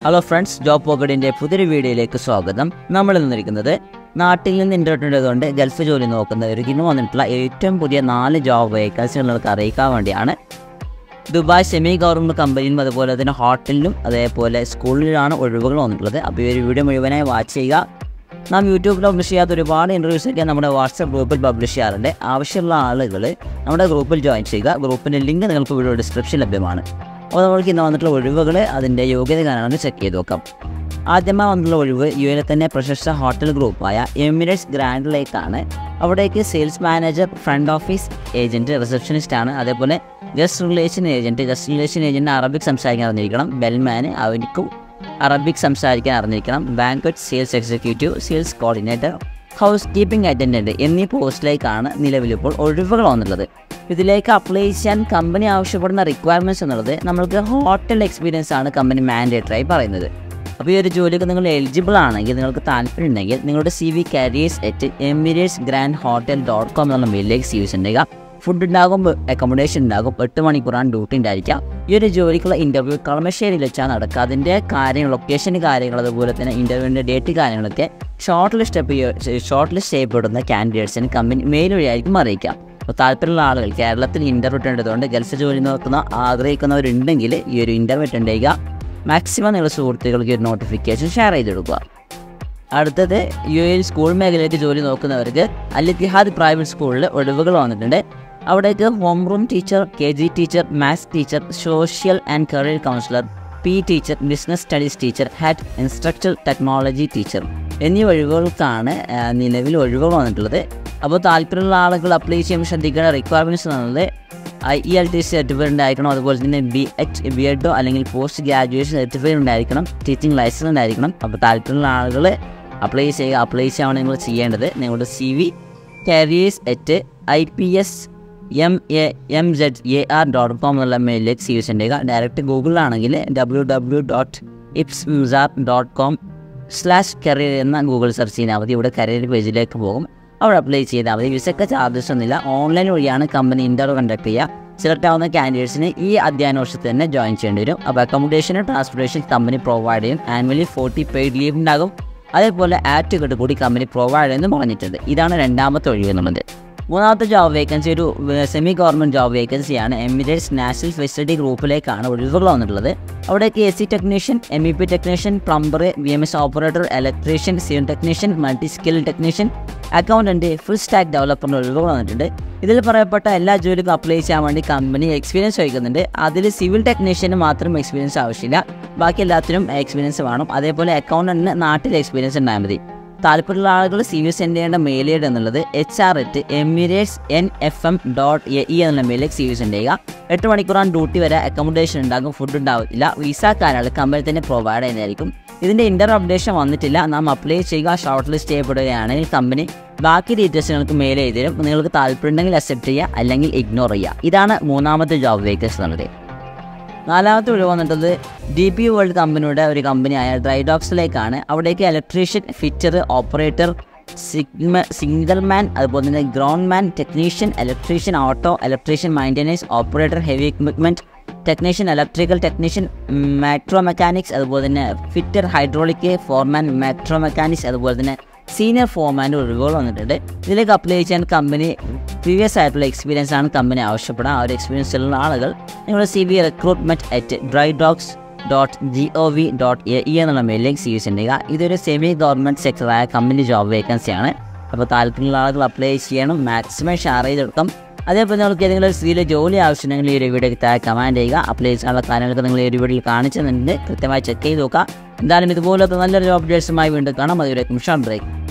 hello friends job പോക്കറ്റിൻ്റെ പുതിയൊരു വീഡിയോയിലേക്ക് സ്വാഗതം നമ്മൾ നിന്നിരിക്കുന്നത് നാട്ടിൽ നിന്ന് ഇൻ്റർനെറ്റ് കൊണ്ട് ഗൾഫ് ജോലി നോക്കുന്നവർക്ക് ഇന്ന് വന്നിട്ടുള്ള ഏറ്റവും പുതിയ നാല് ജോബ് വേക്കൻസി നിങ്ങൾക്ക് അറിയിക്കാൻ വേണ്ടിയാണ് ദുബായ് സെമി ഗവൺമെൻറ് കമ്പനിയും അതുപോലെ തന്നെ ഹോട്ടലിലും അതേപോലെ സ്കൂളിലാണ് ഒഴിവുകൾ വന്നിട്ടുള്ളത് അപ്പോൾ ഈ ഒരു വീഡിയോ മുഴുവനായി വാച്ച് ചെയ്യുക നാം യൂട്യൂബിൽ പബ്ലിഷ് ചെയ്യാത്ത ഒരുപാട് ഇൻ്റർവ്യൂസ് ഒക്കെ നമ്മുടെ വാട്സപ്പ് ഗ്രൂപ്പിൽ പബ്ലിഷ് ചെയ്യാറുണ്ട് ആവശ്യമുള്ള ആളുകൾ നമ്മുടെ ഗ്രൂപ്പിൽ ജോയിൻ ചെയ്യുക ഗ്രൂപ്പിൻ്റെ ലിങ്ക് നിങ്ങൾക്ക് വീഡിയോ ഡിസ്ക്രിപ്ഷൻ ലഭ്യമാണ് അപ്പോൾ നമ്മൾക്ക് ഇന്ന് വന്നിട്ടുള്ള ഒഴിവുകൾ അതിൻ്റെ യോഗ്യത കാണാമെന്ന് ചെക്ക് ചെയ്ത് നോക്കാം ആദ്യമായി വന്നിട്ടുള്ള ഒഴിവ് യു എയിലെ തന്നെ പ്രശസ്ത ഹോട്ടൽ ഗ്രൂപ്പായ എമിറേറ്റ്സ് ഗ്രാൻഡിലേക്കാണ് അവിടേക്ക് sales manager front office agent receptionist ആണ് അതേപോലെ guest relation agent guest relation agent Arabic സംസാരിക്കാൻ അറിഞ്ഞിരിക്കണം ബെൽമാൻ അവനിക്കും അറബിക് സംസാരിക്കാൻ അറിഞ്ഞിരിക്കണം banquet sales executive sales coordinator housekeeping attendant എന്നീ പോസ്റ്റിലേക്കാണ് നിലവിലിപ്പോൾ ഒഴിവുകൾ വന്നിട്ടുള്ളത് ഇതിലേക്ക് അപ്ലൈ ചെയ്യാൻ കമ്പനി ആവശ്യപ്പെടുന്ന റിക്വയർമെൻറ്റ്സ് എന്നുള്ളത് നമ്മൾക്ക് ഹോട്ടൽ എക്സ്പീരിയൻസ് ആണ് കമ്പനി മാൻഡേറ്ററായി പറയുന്നത് അപ്പോൾ ഈ ഒരു ജോലിക്ക് നിങ്ങൾ എലിജിബിൾ ആണെങ്കിൽ നിങ്ങൾക്ക് താല്പര്യം ഉണ്ടെങ്കിൽ നിങ്ങളുടെ C V careers at Emirates grand hotel dot com എന്നുള്ള മെയിലേക്ക് സി യൂസ് ചെയ്യുക ഫുഡ് ഉണ്ടാകും അക്കോമഡേഷൻ ഉണ്ടാകും എട്ട് മണിക്കൂറാണ് ഡ്യൂട്ടി ഉണ്ടായിരിക്കാം ഈ ഒരു ജോലിക്കുള്ള ഇൻ്റർവ്യൂ കളമശ്ശേരിയിൽ വെച്ചാൽ നടക്കുക അതിൻ്റെ കാര്യങ്ങൾ ലൊക്കേഷൻ കാര്യങ്ങൾ അതുപോലെ തന്നെ ഇൻ്റർവ്യൂവിൻ്റെ ഡേറ്റ് കാര്യങ്ങളൊക്കെ ഷോർട്ട് ലിസ്റ്റ് ഷോർട്ട് ലിസ്റ്റ് ചെയ്യപ്പെടുന്ന കാൻഡിഡേറ്റ്സിന് കമ്പനി മെയിൽ വഴിയായിരിക്കും അറിയിക്കാം അപ്പോൾ താല്പര്യമുള്ള ആളുകൾ കേരളത്തിൽ ഇൻ്റർവ്യൂ അറ്റൻഡ് ഗൾഫ് ജോലി നോക്കുന്ന ആഗ്രഹിക്കുന്നവരുണ്ടെങ്കിൽ ഈ ഒരു ഇൻ്റർവ്യൂ അറ്റൻഡ് ചെയ്യുക മാക്സിമം നിങ്ങളുടെ സുഹൃത്തുക്കൾക്ക് ഒരു നോട്ടിഫിക്കേഷൻ ഷെയർ ചെയ്ത് കൊടുക്കുക അടുത്തത് യു എയിൽ സ്കൂൾ മേഖലയിലേക്ക് ജോലി നോക്കുന്നവർക്ക് അൽ ഇത്തിഹാദ് പ്രൈവറ്റ് സ്കൂളിൽ ഒഴിവുകൾ വന്നിട്ടുണ്ട് അവിടേക്ക് home room teacher K G teacher maths teacher social and career counsellor P teacher business studies teacher head instructor technology teacher എന്നീ ഒഴിവുകൾക്കാണ് ആ, നിലവിൽ ഒഴിവുകൾ വന്നിട്ടുള്ളത് അപ്പോൾ താല്പര്യമുള്ള ആളുകൾ അപ്ലൈ ചെയ്യുമ്പോൾ ശ്രദ്ധിക്കേണ്ട റിക്വയർമെൻറ്റ്സ് എന്നുള്ളത് I E L T certificate ഉണ്ടായിരിക്കണം അതുപോലെ തന്നെ ബി എച്ച് ബി എഡോ അല്ലെങ്കിൽ പോസ്റ്റ് ഗ്രാജുവേഷൻ സർട്ടിഫിക്കറ്റ് ഉണ്ടായിരിക്കണം ടീച്ചിങ് ലൈസൻസ് ഉണ്ടായിരിക്കണം അപ്പോൾ താല്പര്യമുള്ള ആളുകൾ അപ്ലൈ ചെയ്യുക അപ്ലൈ ചെയ്യാൻ നിങ്ങൾ ചെയ്യേണ്ടത് നിങ്ങളുടെ C V careers at I P S M A M Z A R dot com എന്നുള്ള മെയിലിലേക്ക് സി സെൻഡ് ചെയ്യുക ഡയറക്റ്റ് ഗൂഗിളിലാണെങ്കിൽ ഡബ്ല്യൂ ഡബ്ല്യൂ ഡോട്ട് ഇപ്സ് മ്യൂസാർ ഡോട്ട് കോം സ്ലാഷ് കരിയർ എന്ന ഗൂഗിൾ സെർച്ച് ചെയ്താൽ മതി ഇവിടെ കരിയർ പേജിലേക്ക് പോകും അവിടെ അപ്ലൈ ചെയ്താൽ മതി വിസയ്ക്ക് ചാർജസ് ഒന്നുമില്ല ഓൺലൈൻ വഴിയാണ് കമ്പനി ഇൻ്റർവ്യൂ കണ്ടക്ട് ചെയ്യുക സെലക്ട് ആവുന്ന കാൻഡിഡേറ്റ്സിന് ഈ അധ്യയന വർഷത്തിൽ തന്നെ ജോയിൻ ചെയ്യേണ്ടി വരും അപ്പോൾ അക്കോമഡേഷൻ ട്രാൻസ്പോർട്ടേഷൻ കമ്പനി പ്രൊവൈഡ് ചെയ്യും ആനുവലി ഫോർട്ടി പെയ്ഡ് ലീവ് ഉണ്ടാകും അതേപോലെ ആറ്റ് ടിക്കറ്റ് കൂടി കമ്പനി പ്രൊവൈഡ് ചെയ്യുമെന്ന് പറഞ്ഞിട്ടുണ്ട് ഇതാണ് രണ്ടാമത്തെ ഒഴിവ് എന്നുള്ളത് മൂന്നാമത്തെ ജോബ് വേക്കൻസി ഒരു സെമി ഗവൺമെൻറ് ജോബ് വേക്കൻസിയാണ് എമിറേറ്റ്സ് നാഷണൽ ഫെസിലിറ്റി ഗ്രൂപ്പിലേക്കാണ് ഒഴിവുകൾ വന്നിട്ടുള്ളത് അവിടേക്ക് A C technician M E P technician plumber B M S operator electrician civil technician multi skill technician accountant full stack ഡെവലപ്പറിൻ്റെ ഒഴിവുകൾ വന്നിട്ടുണ്ട് ഇതിൽ പറയപ്പെട്ട എല്ലാ ജോലിക്കും അപ്ലൈ ചെയ്യാൻ വേണ്ടി കമ്പനി എക്സ്പീരിയൻസ് ചോദിക്കുന്നുണ്ട് അതിൽ സിവിൽ ടെക്നീഷ്യന് മാത്രം എക്സ്പീരിയൻസ് ആവശ്യമില്ല ബാക്കി എല്ലാത്തിനും എക്സ്പീരിയൻസ് വേണം അതേപോലെ അക്കൗണ്ടൻറ്റിന് നാട്ടിൽ എക്സ്പീരിയൻസ് ഉണ്ടായാൽ മതി താല്പര്യമുള്ള ആളുകൾ സി വി സെൻഡ് ചെയ്യേണ്ട മെയിൽ ഐ ഡി എന്നുള്ളത് H R at Emirates N F M dot A E എന്നുള്ള മെയിലേക്ക് സി വി സെൻഡ് ചെയ്യുക എട്ട് മണിക്കൂറാണ് ഡ്യൂട്ടി വരെ അക്കോമഡേഷൻ ഉണ്ടാകും ഫുഡ് ഉണ്ടാവില്ല വിസ കാര്യങ്ങൾ കമ്പനി തന്നെ പ്രൊവൈഡ് ചെയ്യുന്നതായിരിക്കും ഇതിൻ്റെ ഇൻ്റർ അപ്ഡേഷൻ വന്നിട്ടില്ല നാം അപ്ലൈ ചെയ്യുക ഷോർട്ട് ലിസ്റ്റ് ചെയ്യപ്പെടുകയാണെങ്കിൽ കമ്പനി ബാക്കി ഡീറ്റെയിൽസ് നിങ്ങൾക്ക് മെയിൽ ചെയ്ത് തരും നിങ്ങൾക്ക് താല്പര്യമുണ്ടെങ്കിൽ അക്സെപ്റ്റ് ചെയ്യുക അല്ലെങ്കിൽ ഇഗ്നോർ ചെയ്യുക ഇതാണ് മൂന്നാമത്തെ ജോബ് വേക്കൻസ് എന്നുള്ളത് നാലാമത്തെ ഒഴിവ് വന്നിട്ടത് ഡി പി വേൾഡ് കമ്പനിയുടെ ഒരു കമ്പനിയായ ഡ്രൈഡോക്സിലേക്കാണ് അവിടേക്ക് ഇലക്ട്രീഷ്യൻ ഫിറ്റർ ഓപ്പറേറ്റർ സിഗ്മ സിംഗിൾ മാൻ അതുപോലെ തന്നെ ground man technician electrician auto electrician maintenance operator heavy equipment technician electrical technician metro mechanics അതുപോലെ തന്നെ fitter hydraulic foreman metro mechanics അതുപോലെ തന്നെ സീനിയർ ഫോർമാൻ്റെ ഒഴിവുകൾ വന്നിട്ടുണ്ട് ഇതിലേക്ക് അപ്ലൈ ചെയ്യാൻ കമ്പനി പ്രീവിയസ് ആയിട്ടുള്ള എക്സ്പീരിയൻസ് ആണ് കമ്പനി ആവശ്യപ്പെടുക ആ ഒരു എക്സ്പീരിയൻസ് ഉള്ള ആളുകൾ നിങ്ങളുടെ C V recruitment at dry docks dot G O V dot A E എന്നുള്ള മെയിലേക്ക് സി യൂസ് ചെയ്യുക ഇതൊരു സെമി ഗവൺമെൻറ് സെക്ടറായ കമ്പനി ജോബ് വേക്കൻസിയാണ് അപ്പോൾ താല്പര്യമുള്ള ആളുകൾ അപ്ലൈ ചെയ്യണം മാക്സിമം ഷെയർ ചെയ്തെടുക്കാം അതേപോലെ നിങ്ങൾക്ക് ഏതെങ്കിലും ഒരു സ്ത്രീയിലെ ജോലി ആവശ്യമുണ്ടെങ്കിൽ ഈ ഒരു വീഡിയോക്ക് താഴെ കമാൻഡ് ചെയ്യുക അപ്ലൈ ചെയ്യാനുള്ള കാര്യങ്ങളൊക്കെ നിങ്ങൾ ഈ ഒരു വീഡിയോയിൽ കാണിച്ചു തന്നിട്ടുണ്ട് കൃത്യമായി ചെക്ക് ചെയ്ത് നോക്കുക എന്തായാലും ഇതുപോലത്തെ നല്ലൊരു അപ്ഡേറ്റ്സുമായി വീണ്ടും കാണാം അതുവരെ ഷോർട്ട് ബ്രേക്ക്